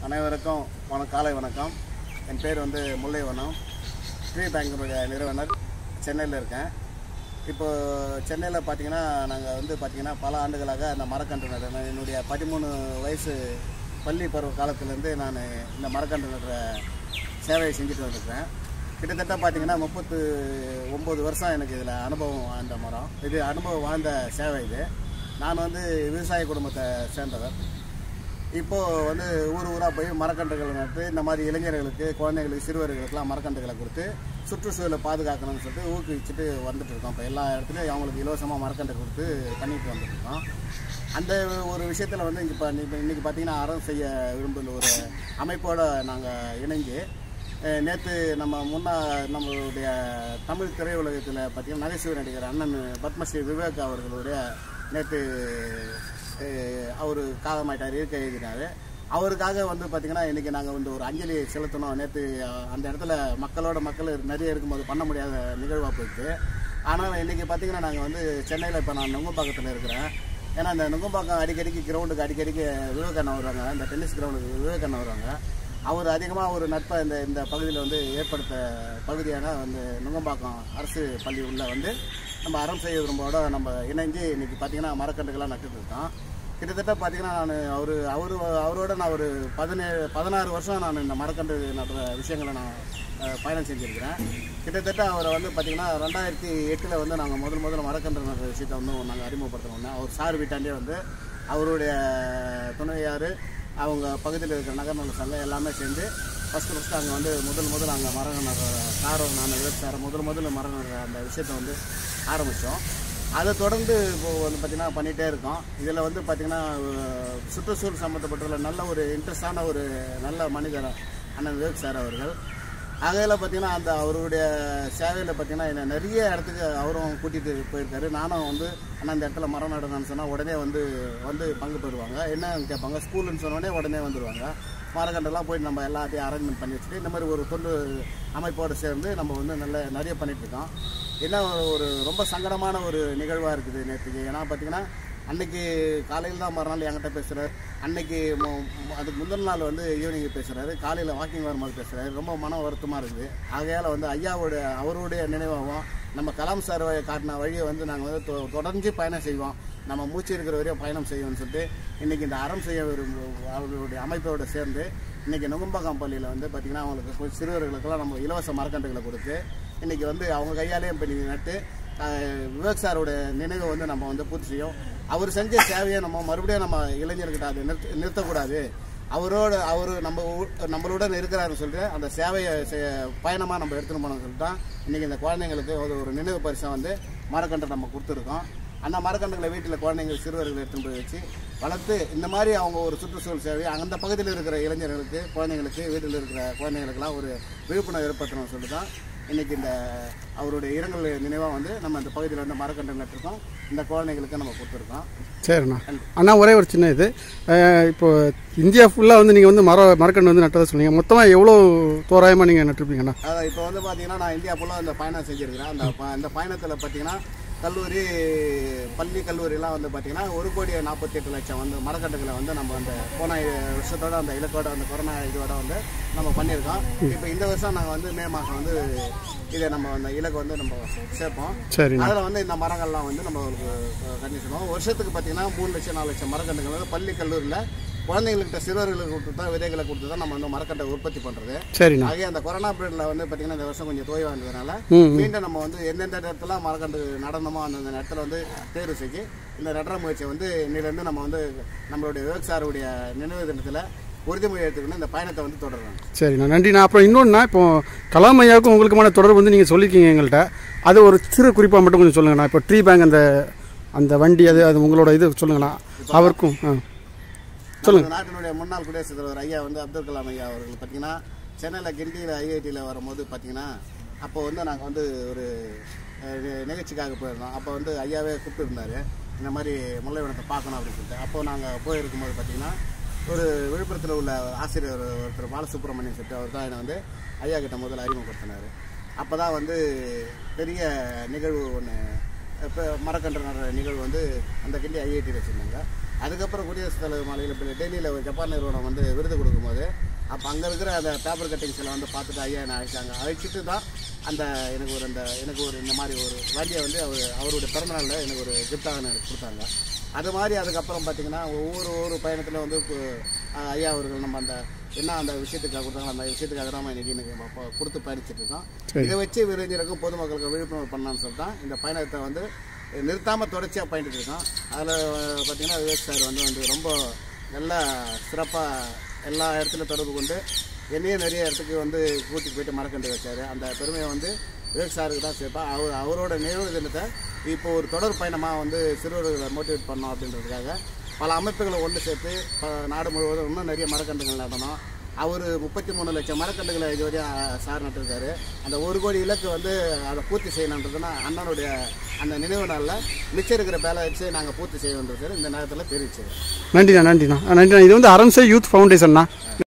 அனைவருக்கும் வண காலை வணக்கம் என் பேர் வந்து முல்லைவனம் ஸ்ரீ பேங்கினுடைய நிறுவனர் சென்னையில் இருக்கேன் இப்போ சென்னையில் பார்த்தீங்கன்னா நாங்கள் வந்து பார்த்தீங்கன்னா பல ஆண்டுகளாக அந்த மரக்கன்று நடுற என்னுடைய பதிமூணு வயசு பள்ளி பருவ காலத்துலேருந்து நான் இந்த மரக்கன்று நடுற சேவையை செஞ்சுட்டு வந்திருக்கேன் கிட்டத்தட்ட பார்த்தீங்கன்னா முப்பத்து ஒம்பது வருஷம் எனக்கு இதில் அனுபவம் வாழ்ந்த மரம் இது அனுபவம் வாழ்ந்த சேவை இது நான் வந்து விவசாய குடும்பத்தை சேர்ந்தவர் இப்போ வந்து ஊர் ஊராக போய் மரக்கன்றுகள் நட்டு இந்த மாதிரி இளைஞர்களுக்கு குழந்தைகளுக்கு சிறுவர்களுக்கெல்லாம் மரக்கன்றுகளை கொடுத்து சுற்றுச்சூழலை பாதுகாக்கணும்னு சொல்லிட்டு ஊக்குவிச்சுட்டு வந்துட்டு இருக்கோம் இப்போ எல்லா இடத்துலையும் அவங்களுக்கு இலவசமாக மரக்கன்று கொடுத்து பண்ணிட்டு வந்துட்டு இருக்கோம் அந்த ஒரு விஷயத்தில் வந்து இப்போ இன்னைக்கு பார்த்தீங்கன்னா அறம் செய்ய விரும்புகிற ஒரு அமைப்போடு நாங்கள் இணைஞ்சு நேற்று நம்ம முன்னா நம்மளுடைய தமிழ் திரையுலகத்தில் பார்த்தீங்கன்னா நகைச்சுவை நடிகர் அண்ணன் பத்மஸ்ரீ விவேக் அவர்களுடைய நேற்று அவர் காலமாயிட்டார் இருக்க எழுதினார் அவருக்காக வந்து பார்த்திங்கன்னா இன்றைக்கி நாங்கள் வந்து ஒரு அஞ்சலி செலுத்தணும் நேற்று அந்த இடத்துல மக்களோட மக்கள் நிறைய இருக்கும்போது பண்ண முடியாத நிகழ்வாக போயிடுச்சு ஆனால் இன்றைக்கி பார்த்திங்கன்னா நாங்கள் வந்து சென்னையில் இப்போ நான் நுங்கம்பாக்கத்தில் இருக்கிறேன் ஏன்னா இந்த நுங்கம்பாக்கம் அடிக்கடிக்கு கிரவுண்டுக்கு அடிக்கடிக்கு விவேகண்ணா வருவாங்க இந்த டென்னிஸ் கிரவுண்டுக்கு விவேகண்ணா வருவாங்க அவர் அதிகமாக ஒரு நட்பை இந்த இந்த பகுதியில் வந்து ஏற்படுத்த பகுதியான வந்து நுங்கம்பாக்கம் அரசு பள்ளி உள்ள வந்து நம்ம அறம் செய்ய விரும்போட நம்ம இணைஞ்சு இன்றைக்கி பார்த்திங்கன்னா மரக்கன்றுகள்லாம் நட்டுட்டு இருக்கோம் கிட்டத்தட்ட பார்த்திங்கன்னா நான் அவர் அவர் அவரோட நான் ஒரு பதினேழு பதினாறு வருஷம் நான் இந்த மரக்கன்று நடுற விஷயங்களை நான் அஹ், பயணம் செஞ்சுருக்கிறேன் கிட்டத்தட்ட அவரை வந்து பார்த்திங்கன்னா ரெண்டாயிரத்தி எட்டில் வந்து நாங்கள் முதல் முதல்ல மரக்கன்று நடுற விஷயத்தை வந்து நாங்கள் அறிமுகப்படுத்தினோம் அவர் சார் வீட்டாண்டே வந்து அவருடைய துணையார் அவங்க பகுதியில் இருக்கிற நகர்நல சங்கம் எல்லாமே சேர்ந்து ஃபஸ்ட்டு ஃபஸ்ட்டு அங்கே வந்து முதல் முதல் அங்கே மரம் நடுற சாரம் நான் விவசாயம் முதல் முதல்ல மரம் நடுற அந்த விஷயத்தை வந்து ஆரம்பித்தோம் அதை தொடர்ந்து இப்போ வந்து பார்த்திங்கன்னா பண்ணிகிட்டே இருக்கோம் இதில் வந்து பார்த்திங்கன்னா அஹ், சுற்றுச்சூழல் சம்மந்தப்பட்டுள்ள நல்ல ஒரு இன்ட்ரெஸ்டான ஒரு நல்ல மனிதர் அண்ணன் விவேக் சார் அவர்கள் அதில் பார்த்தீங்கன்னா அந்த அவருடைய சேவையில் பார்த்தீங்கன்னா என்னை நிறைய இடத்துக்கு அவரும் கூட்டிகிட்டு போயிருக்காரு நானும் வந்து அண்ணா இந்த இடத்துல மரம் நடணும்னு சொன்னால் உடனே வந்து வந்து பங்கு பெறுவாங்க என்ன கேட்பாங்க ஸ்கூலுன்னு சொன்னோடனே உடனே வந்துடுவாங்க மரக்கண்டெல்லாம் போய் நம்ம எல்லாத்தையும் அரேஞ்ச்மெண்ட் பண்ணி வச்சுட்டு இந்த மாதிரி ஒரு தொண்டு அமைப்போடு சேர்ந்து நம்ம வந்து நல்ல நிறைய பண்ணிட்டு இருக்கோம் என்ன ஒரு ரொம்ப சங்கடமான ஒரு நிகழ்வாக இருக்குது நேற்றுக்கு ஏன்னா பார்த்தீங்கன்னா அன்னைக்கு காலையில் தான் மறுநாள் என்கிட்ட பேசுகிறார் அன்னைக்கு மு- மு- அதுக்கு முந்தின நாள் வந்து ஈவினிங் பேசுகிறாரு காலையில் வாக்கிங் வரும்போது பேசுகிறாரு ரொம்ப மன வருத்தமாக இருக்குது ஆகையால் வந்து ஐயாவோட அவருடைய நினைவாகவும் நம்ம கலாம் சார் காட்டின வழியை வந்து நாங்கள் வந்து தொ- தொடர்ந்து பயணம் செய்வோம் நம்ம மூச்சு இருக்கிற வரையும் பயணம் செய்வோம்னு சொல்லிட்டு இன்றைக்கி இந்த அறம் செய்ய விரும்பும் அவர்களுடைய அமைப்போடு சேர்ந்து இன்றைக்கி நுங்கம்பாக்கம் பள்ளியில் வந்து பார்த்திங்கன்னா அவங்களுக்கு கொஞ்சம் சிறுவர்களுக்கெல்லாம் நம்ம இலவச மரக்கன்றுகளை கொடுத்து இன்றைக்கி வந்து அவங்க கையாலேயே இப்போ நீங்கள் நட்டு ஆஹ், விவேக் சாரோட நினைவை வந்து நம்ம வந்து பூர்த்தி செய்யும் அவர் செஞ்ச சேவையை நம்ம மறுபடியும் நம்ம இளைஞர்கிட்ட அதை நிறுத்த நிறுத்தக்கூடாது அவரோட அவர் நம்ம ஊ- நம்மளுடன் இருக்கிறாருன்னு சொல்லிட்டு அந்த சேவையை பயணமாக நம்ம எடுத்துகிட்டு போனோம்னு சொல்லிட்டு தான் இன்றைக்கி இந்த குழந்தைங்களுக்கு ஒரு ஒரு நினைவு பரிசை வந்து மரக்கன்றை நம்ம கொடுத்துருக்கோம் அந்த மரக்கன்றுகளை வீட்டில் குழந்தைங்க சிறுவர்கள் எடுத்துன்னு போய் வச்சு வளர்த்து இந்த மாதிரி அவங்க ஒரு சுற்றுச்சூழல் சேவை அந்த பகுதியில் இருக்கிற இளைஞர்களுக்கு குழந்தைங்களுக்கு வீட்டில் இருக்கிற குழந்தைங்களுக்கெல்லாம் ஒரு விழிப்புணர்வு ஏற்படுத்தணும்னு சொல்லி தான் இன்றைக்கி இந்த அவருடைய இரங்கல் நினைவாக வந்து நம்ம இந்த பகுதியில் வந்து மரக்கன்று நட்டிருக்கோம் இந்த குழந்தைங்களுக்கு நம்ம கொடுத்துருக்கோம் சரிண்ணா அண்ணா ஒரே ஒரு சின்ன இது அஹ், இப்போ இந்தியா ஃபுல்லாக வந்து நீங்கள் வந்து மர மரக்கன்று வந்து நட்டதை சொன்னீங்க மொத்தமாக எவ்வளோ தோராயமாக நீங்கள் நட்டிருப்பீங்கண்ணா அதான் இப்போ வந்து பார்த்தீங்கன்னா நான் இந்தியா ஃபுல்லாக இந்த பயணம் செஞ்சுருக்கிறேன் அந்த ப- அந்த பயணத்தில் பார்த்தீங்கன்னா கல்லூரி பள்ளி கல்லூரிலாம் வந்து பார்த்தீங்கன்னா ஒரு கோடி நாற்பத்தி எட்டு லட்சம் வந்து மரக்கட்டுகளை வந்து நம்ம அந்த போன வருஷத்தோட அந்த இலக்கோட அந்த கொரோனா இதோட வந்து நம்ம பண்ணியிருக்கோம் இப்போ இந்த வருஷம் நாங்கள் வந்து மே மாதம் வந்து இதை நம்ம அந்த இலக்கை வந்து நம்ம சேர்ப்போம் சரிண்ணா அதில் வந்து இந்த மரங்கள்லாம் வந்து நம்ம கண்டிப்பாக சொல்லுவோம் வருஷத்துக்கு பார்த்தீங்கன்னா மூணு லட்சம் நாலு லட்சம் மரக்கன்றுகள் வந்து பள்ளி கல்லூரியில் குழந்தைங்கள்கிட்ட சிறுவர்களுக்கு கொடுத்து தான் விதைகளை கொடுத்து தான் நம்ம வந்து மரக்கட்டை உற்பத்தி பண்ணுறது சரிண்ணா ஆகிய அந்த கொரோனா பீரியட்ல வந்து பார்த்தீங்கன்னா இந்த வருஷம் கொஞ்சம் தோய்வா இருந்ததுனால ம் மீண்டும் நம்ம வந்து எந்தெந்த இடத்துல மரக்கன்று நடனமோ அந்தந்த இடத்துல வந்து தேர்வு செஞ்சு இந்த நடுற முயற்சியை வந்து இன்னிலேருந்து நம்ம வந்து நம்மளுடைய விவசாயியுடைய நினைவு தினத்தில் உறுதிமொழி எடுத்துக்கணும் இந்த பயணத்தை வந்து தொடர்றோம் சரிண்ணா நன்றிண்ணா அப்புறம் இன்னொன்னா இப்போ கலாம் ஐயாவுக்கும் உங்களுக்குமான தொடர்பு வந்து நீங்கள் சொல்லியிருக்கீங்க எங்கள்கிட்ட அது ஒரு சிறு குறிப்பாக மட்டும் கொஞ்சம் சொல்லுங்கண்ணா இப்போ ட்ரீ பேங்க் அந்த அந்த வண்டி அது அது உங்களோட இது சொல்லுங்கண்ணா அவருக்கும் ஆ நம்ம நாட்டினுடைய முன்னாள் குடியரசுத் தலைவர் ஐயா வந்து அப்துல் கலாம் ஐயா அவர்கள் பார்த்தீங்கன்னா சென்னையில் கிண்டியில் ஐஐடியில் வரும்போது பார்த்தீங்கன்னா அப்போ வந்து நாங்கள் வந்து ஒரு அஹ், நி- நிகழ்ச்சிக்காக போயிருந்தோம் அப்போ வந்து ஐயாவே கூப்பிட்டுருந்தாரு இந்த மாதிரி முல்லைவனத்தை பார்க்கணும் அப்படின்னு சொல்லிட்டு அப்போ நாங்கள் போயிருக்கும்போது பார்த்தீங்கன்னா ஒரு விழுப்புரத்தில் உள்ள ஆசிரியர் ஒருத்தர் பாலசுப்ரமணியன் சொல்லிட்டு அவர் தான் என்னை வந்து ஐயா கிட்ட முதல்ல அறிமுகப்படுத்தினார் அப்போ தான் வந்து பெரிய நிகழ்வு ஒன்று இப்போ மரக்கன்று நடுற நிகழ்வு வந்து அந்த கிண்டி ஐஐடியில் வச்சுருந்தாங்க அதுக்கப்புறம் குடியரசுத் தலைவர் மாளிகையில் இப்போ டெல்லியில் ஒரு ஜப்பான் நிறுவனம் வந்து விருது கொடுக்கும்போது அப்போ அங்கே இருக்கிற அந்த பேப்பர் கட்டிங்ஸில் வந்து பார்த்துட்டு ஐயா என்னை அழைச்சாங்க அழைச்சிட்டு தான் அந்த எனக்கு ஒரு அந்த எனக்கு ஒரு இந்த மாதிரி ஒரு வண்டியை வந்து அவர் அவருடைய பிறந்தநாளில் எனக்கு ஒரு கிஃப்டாக எனக்கு கொடுத்தாங்க அது மாதிரி அதுக்கப்புறம் பார்த்தீங்கன்னா ஒவ்வொரு ஒவ்வொரு பயணத்தில் வந்து இப்போ, அஹ், ஐயா அவர்கள் நம்ம அந்த என்ன அந்த விஷயத்துக்காக கொடுத்தாங்களோ அந்த விஷயத்துக்காக தான் இன்னைக்கு எனக்கு நம்ம இப்போ கொடுத்து பயணிச்சுட்டு இருக்கோம் இதை வச்சு விருந்தினருக்கும் பொதுமக்களுக்கு விழிப்புணர்வு பண்ணலாம்னு சொல்லிட்டு தான் இந்த பயணத்தை வந்து நிறுத்தாமல் தொடர்ச்சியாக பயணிட்டு இருக்கோம் அதில் பார்த்தீங்கன்னா விவேக் சார் வந்து வந்து ரொம்ப நல்லா சிறப்பாக எல்லா இடத்துலையும் தொடர்பு கொண்டு என்னையும் நிறைய இடத்துக்கு வந்து கூட்டிட்டு போயிட்டு மரக்கண்டு வச்சார் அந்த பெருமையை வந்து விவேக் சாருக்கு தான் சேர்ப்பேன் அவர் அவரோட நினைவு தினத்தை இப்போ ஒரு தொடர் பயணமாக வந்து சிறுவர்களை மோட்டிவேட் பண்ணோம் அப்படின்றதுக்காக பல அமைப்புகளை ஒன்று சேர்த்து ப நாடு முழுவதும் இன்னும் நிறைய மரக்கன்றுகள் நடணும் அவர் முப்பத்தி மூணு லட்சம் மரக்கன்றுகளை இதுவரையும் சார் நட்டிருக்காரு அந்த ஒரு கோடி இலக்கு வந்து அதை பூர்த்தி செய்யணுன்றதுன்னா அண்ணனுடைய அந்த நினைவு நாளில் மிச்சம் இருக்கிற பேலன்ஸை நாங்கள் பூர்த்தி செய்யணுன்றது இந்த நேரத்தில் தெரிவிச்சது நன்றிண்ணா நன்றிண்ணா ஆ, நன்றிண்ணா இது வந்து அரண்சை யூத் ஃபவுண்டேஷன்ண்ணா